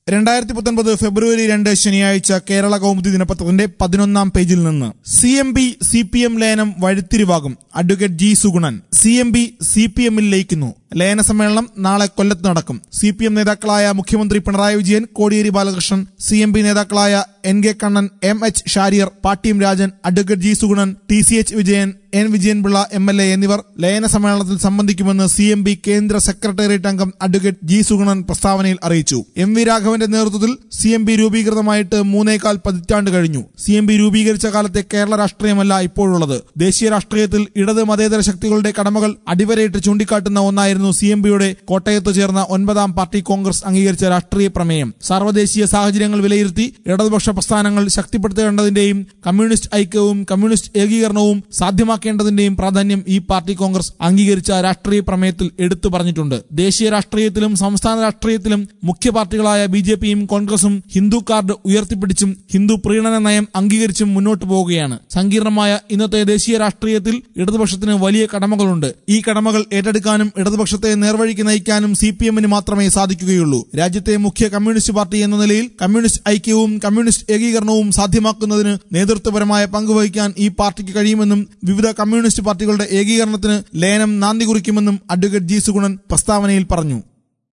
രണ്ടായിരത്തി പത്തൊൻപത് ഫെബ്രുവരി രണ്ട് ശനിയാഴ്ച കേരള കൗമുദി ദിനപത്രത്തിന്റെ പതിനൊന്നാം പേജിൽ നിന്ന് C M P C P M ലയനം വഴിത്തിരിവാകും advocate G Suganan C M P C P എമ്മിൽ ലയിക്കുന്നു ലയന സമ്മേളനം നാളെ കൊല്ലത്ത് നടക്കും സി പി എം നേതാക്കളായ മുഖ്യമന്ത്രി Pinarayi Vijayan Kodiyeri Balakrishnan C M P നേതാക്കളായ N K Kannan M H Shariar Pattiam Rajan advocate G Suganan T C H Vijayan N Vijayanpillai M L A എന്നിവർ ലയന സമ്മേളനത്തിൽ സംബന്ധിക്കുമെന്ന് സി എം പി കേന്ദ്ര സെക്രട്ടേറിയറ്റ് അംഗം അഡ്വക്കേറ്റ് ജി സുഗുണൻ പ്രസ്താവനയിൽ അറിയിച്ചു എം വി രാഘവന്റെ നേതൃത്വത്തിൽ സി എം പി രൂപീകൃതമായിട്ട് മൂന്നേകാൽ പതിറ്റാണ്ട് കഴിഞ്ഞു സി എം പി രൂപീകരിച്ച കാലത്തെ കേരള രാഷ്ട്രീയമല്ല ഇപ്പോഴുള്ളത് ദേശീയ രാഷ്ട്രീയത്തിൽ ഇടത് മതേതര ശക്തികളുടെ കടമകൾ അടിവരയിട്ട് ചൂണ്ടിക്കാട്ടുന്ന ഒന്നായിരുന്നു സി എം പിയുടെ കോട്ടയത്ത് ചേർന്ന ഒൻപതാം പാർട്ടി കോൺഗ്രസ് അംഗീകരിച്ച രാഷ്ട്രീയ പ്രമേയം സാർവദേശീയ സാഹചര്യങ്ങൾ വിലയിരുത്തി ഇടതുപക്ഷ പ്രസ്ഥാനങ്ങൾ ശക്തിപ്പെടുത്തേണ്ടതിന്റെയും കമ്മ്യൂണിസ്റ്റ് ഐക്യവും കമ്മ്യൂണിസ്റ്റ് ഏകീകരണവും സാധ്യമാക്കേണ്ടതിന്റെയും പ്രാധാന്യം ഈ പാർട്ടി കോൺഗ്രസ് അംഗീകരിച്ച രാഷ്ട്രീയ പ്രമേയത്തിൽ എടുത്തു പറഞ്ഞിട്ടുണ്ട് ദേശീയ രാഷ്ട്രീയത്തിലും സംസ്ഥാന രാഷ്ട്രീയത്തിലും മുഖ്യ പാർട്ടികളായ ബി ജെ പിയും കോൺഗ്രസും ഹിന്ദു കാർഡ് ഉയർത്തിപ്പിടിച്ചും ഹിന്ദു പ്രീണന നയം അംഗീകരിച്ചും മുന്നോട്ടു പോവുകയാണ് സങ്കീർണമായ ഇന്നത്തെ ദേശീയ രാഷ്ട്രീയത്തിൽ ഇടതുപക്ഷത്തിന് വലിയ കടമകളുണ്ട് ഈ കടമകൾ ഏറ്റെടുക്കാനും ഇടതുപക്ഷത്തെ നേർവഴിക്ക് നയിക്കാനും സി പി എമ്മിന് മാത്രമേ സാധിക്കുകയുള്ളൂ രാജ്യത്തെ മുഖ്യ കമ്മ്യൂണിസ്റ്റ് പാർട്ടി എന്ന നിലയിൽ കമ്മ്യൂണിസ്റ്റ് ഐക്യവും കമ്മ്യൂണിസ്റ്റ് ഏകീകരണവും സാധ്യമാക്കുന്നതിന് നേതൃത്വപരമായ പങ്കുവഹിക്കാൻ ഈ പാർട്ടിക്ക് കഴിയുമെന്നും വിവിധ കമ്മ്യൂണിസ്റ്റ് പാർട്ടികളുടെ ഏകീകരണത്തിന് ലയനം നാന്ദി കുറിക്കുമെന്നും അഡ്വക്കേറ്റ് ജി സുഗുണൻ പ്രസ്താവനയിൽ പറഞ്ഞു